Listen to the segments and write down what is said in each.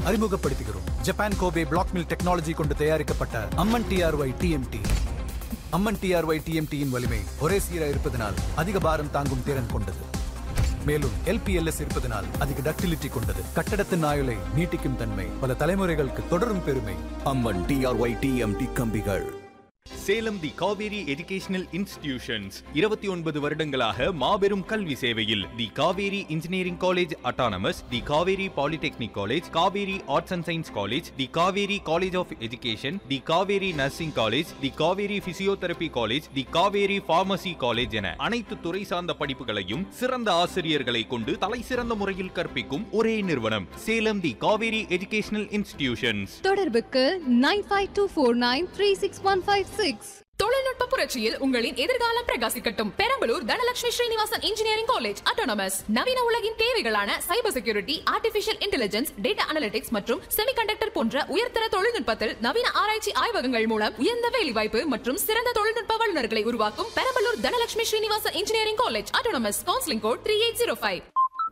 அறிமுகப்படுத்துகிறோம் Japan Kobe black mill technology கொண்டு தயாரிக்கப்பட்ட Amman TRY TMT Amman TRY டிஎம்டியின் வலிமை ஒரே சீராக இருப்பதனால் அதிக பாரம் தாங்கும் திறன் கொண்டது மேலும் எல்பிஎல்எஸ் இருப்பதனால் அதிக டக்டிலிட்டி கொண்டது கட்டடத்தின் ஆயுளை நீட்டிக்கும் தன்மை பல தலைமுறைகளுக்கு தொடரும் பெருமை அம்மன் டிஆர்ஒய் டிஎம்டி கம்பிகள் Salem the Kaveri educational institutions இருபத்தி ஒன்பது வருடங்களாக மாபெரும் கல்வி சேவையில் the Kaveri engineering college autonomous the Kaveri polytechnic college Kaveri arts and science college the Kaveri college of education the Kaveri nursing college the Kaveri physiotherapy college the Kaveri pharmacy college என அனைத்து துறை சார்ந்த படிப்புகளையும் சிறந்த ஆசிரியர்களை கொண்டு தலை சிறந்த முறையில் கற்பிக்கும் ஒரே நிறுவனம் Salem the Kaveri educational institutions தொடர்புக்கு nine five two four nine three six one five six தொழில்நுட்ப புரட்சியில் உங்களின் எதிர்காலம் பிரகாசிக்கட்டும் Perambalur Dhanalakshmi Srinivasan engineering college autonomous நவீன உலகின் தேவைகளான cyber security artificial intelligence data analytics மற்றும் செமிகண்டக்டர் போன்ற உயர்தர தொழில்நுட்பத்தில் நவீன ஆராய்ச்சி ஆய்வகங்கள் மூலம் உயர்ந்த வேலைவாய்ப்பு மற்றும் சிறந்த தொழில்நுட்ப வல்லுநர்களை உருவாக்கும் Perambalur Dhanalakshmi Srinivasan engineering college autonomous counselling code three eight zero five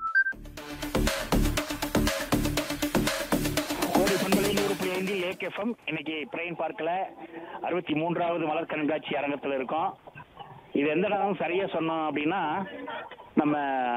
கோடி பண்பலை நூறு புள்ளி ஐந்தில் ஏகேஎஃப்எம் இன்னைக்கு பிரெயின் பார்க்கில் அறுபத்தி மூன்றாவது மலர் கண்காட்சி அரங்கத்தில் இருக்கோம் இது எந்த இடம் சரியா சொன்னோம் அப்படின்னா நம்ம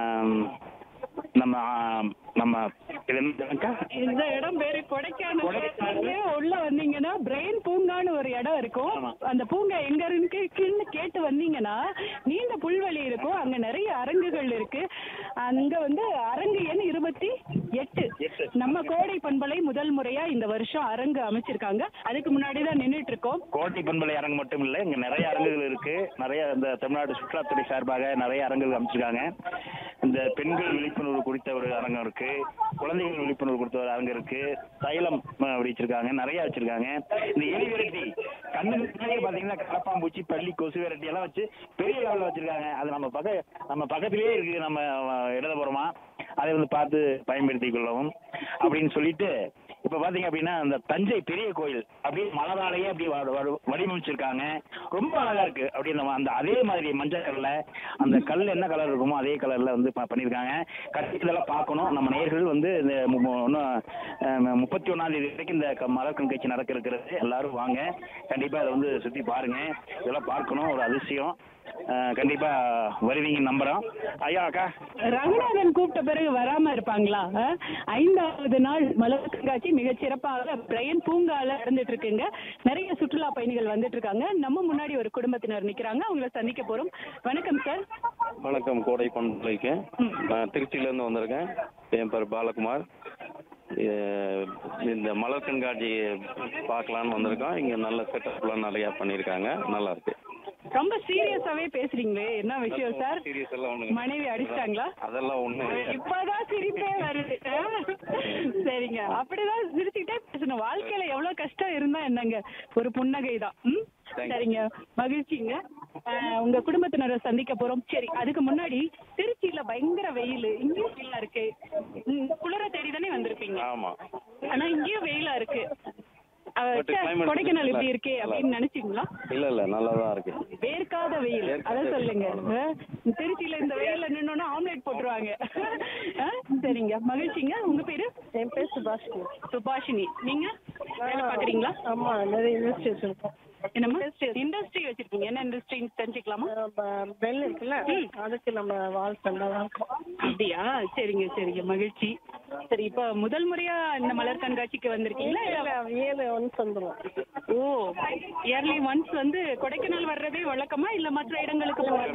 நம்ம நம்ம இது எந்த இடம்க்கா? இந்த இடம் பேரு கொடைக்கானல் கொடைக்கானல். நீங்க உள்ள வந்தீங்கன்னா பிரெயின் பூங்கான்னு ஒரு இடம் இருக்கும் ஆமா. அந்த பூங்கா எங்க இருக்குன்னு கேட்டு வந்தீங்கன்னா நீண்ட புல்வெளி இருக்கும் அங்க நிறைய அரங்குகள் இருக்கு அங்க வந்து அரங்கு எண் இருபத்தி எட்டு எட்டு. நம்ம கோடை பண்பலை முதல் முறையா இந்த வருஷம் அரங்கு அமைச்சிருக்காங்க அதுக்கு முன்னாடி தான் நின்னுட்டு இருக்கோம் கோட்டை பண்பலை அரங்கு மட்டும் இல்லை இங்க நிறைய அரங்குகள் இருக்கு நிறைய இந்த தமிழ்நாடு சுற்றுலாத்துறை சார்பாக நிறைய அரங்குகள் அமைச்சிருக்காங்க இந்த பெண்கள் விழிப்புணர்வு குறித்த ஒரு அரங்கம் இருக்கு குழந்தைகள் விழிப்புணர்வு குறித்த ஒரு அரங்கம் இருக்கு தைலம் அஹ், அப்படி வச்சிருக்காங்க நிறைய வச்சிருக்காங்க இந்த எலி விரட்டி கண்ணுக்கு முன்னாடியே பாத்தீங்கன்னா கலப்பாம்பூச்சி பள்ளி கொசு விரட்டி எல்லாம் வச்சு பெரிய லெவலில் வச்சிருக்காங்க அது நம்ம பக்க நம்ம பக்கத்திலேயே இருக்கு நம்ம அஹ், இடதுபுறமா அதை வந்து பார்த்து பயன்படுத்திக் கொள்ளவும் அப்படின்னு சொல்லிட்டு இப்ப பாத்தீங்க அப்படின்னா அந்த தஞ்சை பெரிய கோயில் அப்படியே மலராலேயே அப்படி வ- வ- வடிவமைச்சிருக்காங்க ரொம்ப அழகா இருக்கு அப்படி அந்த அந்த அதே மாதிரி மஞ்சள் கல்ல அந்த கல் என்ன கலர் இருக்குமோ அதே கலர்ல வந்து ப- பண்ணியிருக்காங்க கட்டி இதெல்லாம் பார்க்கணும் நம்ம நேர்கள் வந்து இந்த மு- மு- இன்னும் முப்பத்தி ஒன்னாம் தேதி வரைக்கும் இந்த க- மலர் கண்காட்சி நடக்க இருக்கிறது எல்லாரும் வாங்க கண்டிப்பா அதை வந்து சுத்தி பாருங்க இதெல்லாம் பார்க்கணும் ஒரு அதிசயம் அஹ், கண்டிப்பா வருவீங்க நம்புறோம் ஐயா அக்கா ரங்கநாதன் கூப்பிட்ட பிறகு வராம இருப்பாங்களா அஹ்? ஐந்தாவது நாள் மலர் கண்காட்சி மிகச் சிறப்பாக பிரையன் பூங்கால நடந்துட்டு இருக்குங்க நிறைய சுற்றுலா பயணிகள் வந்துட்டு இருக்காங்க நம்ம முன்னாடி ஒரு குடும்பத்தினர் நிக்கிறாங்க அவங்கள சந்திக்க போறோம் வணக்கம் சார் வணக்கம் கோடை பண்பலைக்கு நான் திருச்சியிலேருந்து வந்திருக்கேன் என் பேர் பாலகுமார் எ- இந்த மலர் கண்காட்சி பார்க்கலான்னு வந்திருக்கோம் இங்கே நல்ல செட்டப்லாம் நிறையா பண்ணியிருக்காங்க நல்லா இருக்கு ரொம்ப சீரியஸாவே பேசுறீங்களே என்ன விஷயம் சார் சீரியஸ் எல்லாம் ஒன்றும் மனைவி அடிச்சிட்டாங்களா அதெல்லாம் ஒன்றும் இப்பதான் சிரிப்பே வருது அஹ்? சரிங்க அப்படிதான் சிரிச்சுக்கிட்டே பேசணும் வாழ்க்கையில எவ்வளவு கஷ்டம் இருந்தா என்னங்க ஒரு புன்னகை தான் ம்? Thank you. சரிங்க மகிழ்ச்சிங்க அஹ், உங்க குடும்பத்தினரை சந்திக்க போறோம் சரி அதுக்கு முன்னாடி திருச்சியில பயங்கர வெயில் இங்கேயும் வெயிலா இருக்கு ம், குளிர தேடி தானே வந்திருப்பீங்க ஆமாம் ஆனா இங்கேயும் வெயிலா இருக்கு அஹ், But ச்சே, climate கொடைக்கானல் நல்லா இப்படி இருக்கே நல்லா அப்படின்னு நினைச்சீங்களா இல்லை இல்லை நல்லா தான் இருக்கு வேர்க்காத வெயில் வேர்க்காத அத வெயில். சொல்லுங்க அஹ், திருச்சியில இந்த வெயில்ல நின்னோன்னா ஆம்லெட் போட்டுருவாங்க அஹ், சரிங்க மகிழ்ச்சிங்க உங்க பேரு என் பேர் சுபாஷினி சுபாஷினி நீங்க வேலை பாக்குறீங்களா ஆமா நிறைய இண்டஸ்ட்ரி வச்சிருக்கோம் என்னம்மா இண்டஸ்ட்ரி வச்சிருக்கீங்க என்ன இண்டஸ்ட்ரின்னு தெரிஞ்சுக்கலாமா பெல் இருக்குல்ல அதுக்கு நம்ம வால் பண்ணலாம் இருக்கோம் அப்படியா சரிங்க சரிங்க மகிழ்ச்சி சரி இப்ப முதல் முறையா இந்த மலர் கண்காட்சிக்கு வந்திருக்கீங்களா இல்ல ஏழு ஒன்ஸ் வந்துடும் ஓ இயர்லி ஒன்ஸ் வந்து கொடைக்கானல் வர்றதே வழக்கமா இல்ல மற்ற இடங்களுக்கு போறது